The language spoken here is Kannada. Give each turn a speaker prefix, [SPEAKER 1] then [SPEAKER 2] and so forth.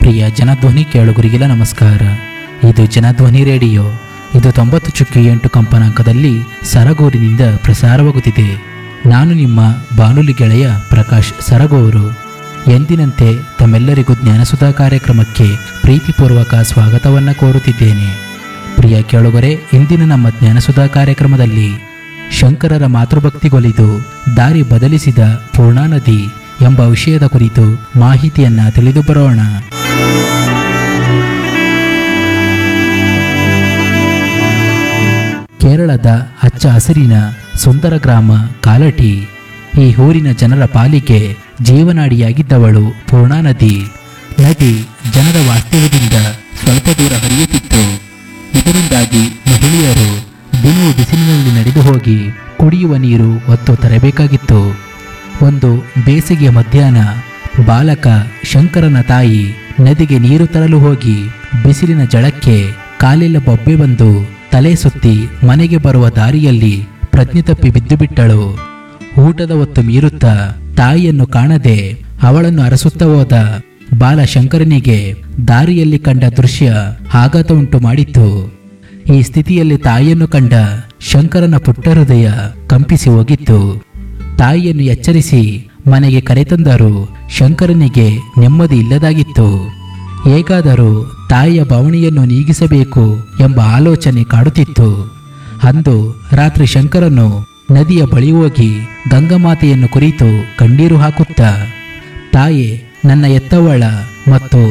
[SPEAKER 1] ಪ್ರಿಯ ಜನಧ್ವನಿ ಕೇಳುಗರಿಗೆಲ್ಲ ನಮಸ್ಕಾರ ಇದು ಜನಧ್ವನಿ ರೇಡಿಯೋ ಇದು ತೊಂಬತ್ತು ಚುಕ್ಕಿ ಎಂಟು ಕಂಪನಾಂಕದಲ್ಲಿ ಸರಗೂರಿನಿಂದ ಪ್ರಸಾರವಾಗುತ್ತಿದೆ ನಾನು ನಿಮ್ಮ ಬಾನುಲಿ ಗೆಳೆಯ ಪ್ರಕಾಶ್ ಸರಗೂರು ಎಂದಿನಂತೆ ತಮ್ಮೆಲ್ಲರಿಗೂ ಜ್ಞಾನಸುಧಾ ಕಾರ್ಯಕ್ರಮಕ್ಕೆ ಪ್ರೀತಿಪೂರ್ವಕ ಸ್ವಾಗತವನ್ನು ಕೋರುತ್ತಿದ್ದೇನೆ ಪ್ರಿಯ ಕೇಳುಗರೆ ಇಂದಿನ ನಮ್ಮ ಜ್ಞಾನಸುಧಾ ಕಾರ್ಯಕ್ರಮದಲ್ಲಿ ಶಂಕರರ ಮಾತೃಭಕ್ತಿಗೊಲಿದು ದಾರಿ ಬದಲಿಸಿದ ಪೂರ್ಣಾ ನದಿ ಎಂಬ ವಿಷಯದ ಕುರಿತು ಮಾಹಿತಿಯನ್ನ ತಿಳಿದು ಬರೋಣ ಕೇರಳದ ಹಚ್ಚ ಹಸಿರಿನ ಸುಂದರ ಗ್ರಾಮ ಕಾಲಟಿ ಈ ಊರಿನ ಜನರ ಪಾಲಿಗೆ ಜೀವನಾಡಿಯಾಗಿದ್ದವಳು ಪೂರ್ಣಾ ನದಿ ನದಿ ಜನರ ವಾಸ್ತವ್ಯದಿಂದ ಸ್ವಲ್ಪ ದೂರ ಹರಿಯುತ್ತಿತ್ತು ಇದರಿಂದಾಗಿ ಮಹಿಳೆಯರು ದಿನವೂ ಬಿಸಿಲಿನಲ್ಲಿ ನಡೆದು ಹೋಗಿ ಕುಡಿಯುವ ನೀರು ಹೊತ್ತು ತರಬೇಕಾಗಿತ್ತು ಒಂದು ಬೇಸಿಗೆಯ ಮಧ್ಯಾಹ್ನ ಬಾಲಕ ಶಂಕರನ ತಾಯಿ ನದಿಗೆ ನೀರು ತರಲು ಹೋಗಿ ಬಿಸಿಲಿನ ಜಳಕ್ಕೆ ಕಾಲೆಲ್ಲ ಬೊಬ್ಬೆ ಬಂದು ತಲೆ ಸುತ್ತಿ ಮನೆಗೆ ಬರುವ ದಾರಿಯಲ್ಲಿ ಪ್ರಜ್ಞೆ ತಪ್ಪಿ ಬಿದ್ದು ಬಿಟ್ಟಳು ಊಟದ ಹೊತ್ತು ಮೀರುತ್ತಾ ತಾಯಿಯನ್ನು ಕಾಣದೆ ಅವಳನ್ನು ಅರಸುತ್ತಾ ಹೋದ ಬಾಲ ಶಂಕರನಿಗೆ ದಾರಿಯಲ್ಲಿ ಕಂಡ ದೃಶ್ಯ ಆಘಾತ ಉಂಟು ಮಾಡಿತ್ತು ಈ ಸ್ಥಿತಿಯಲ್ಲಿ ತಾಯಿಯನ್ನು ಕಂಡ ಶಂಕರನ ಪುಟ್ಟ ಹೃದಯ ಕಂಪಿಸಿ ಹೋಗಿತ್ತು ತಾಯಿಯನ್ನು ಎಚ್ಚರಿಸಿ ಮನೆಗೆ ಕರೆತಂದರು ಶಂಕರನಿಗೆ ನೆಮ್ಮದಿ ಇಲ್ಲದಾಗಿತ್ತು ಹೇಗಾದರೂ ತಾಯಿಯ ಭಾವನೆಯನ್ನು ನೀಗಿಸಬೇಕು ಎಂಬ ಆಲೋಚನೆ ಕಾಡುತ್ತಿತ್ತು ಅಂದು ರಾತ್ರಿ ಶಂಕರನು ನದಿಯ ಬಳಿ ಹೋಗಿ ಗಂಗಮಾತೆಯನ್ನು ಕುರಿತು ಕಣ್ಣೀರು ಹಾಕುತ್ತಾ ತಾಯೆ ನನ್ನ ಎತ್ತವಳ ಮತ್ತು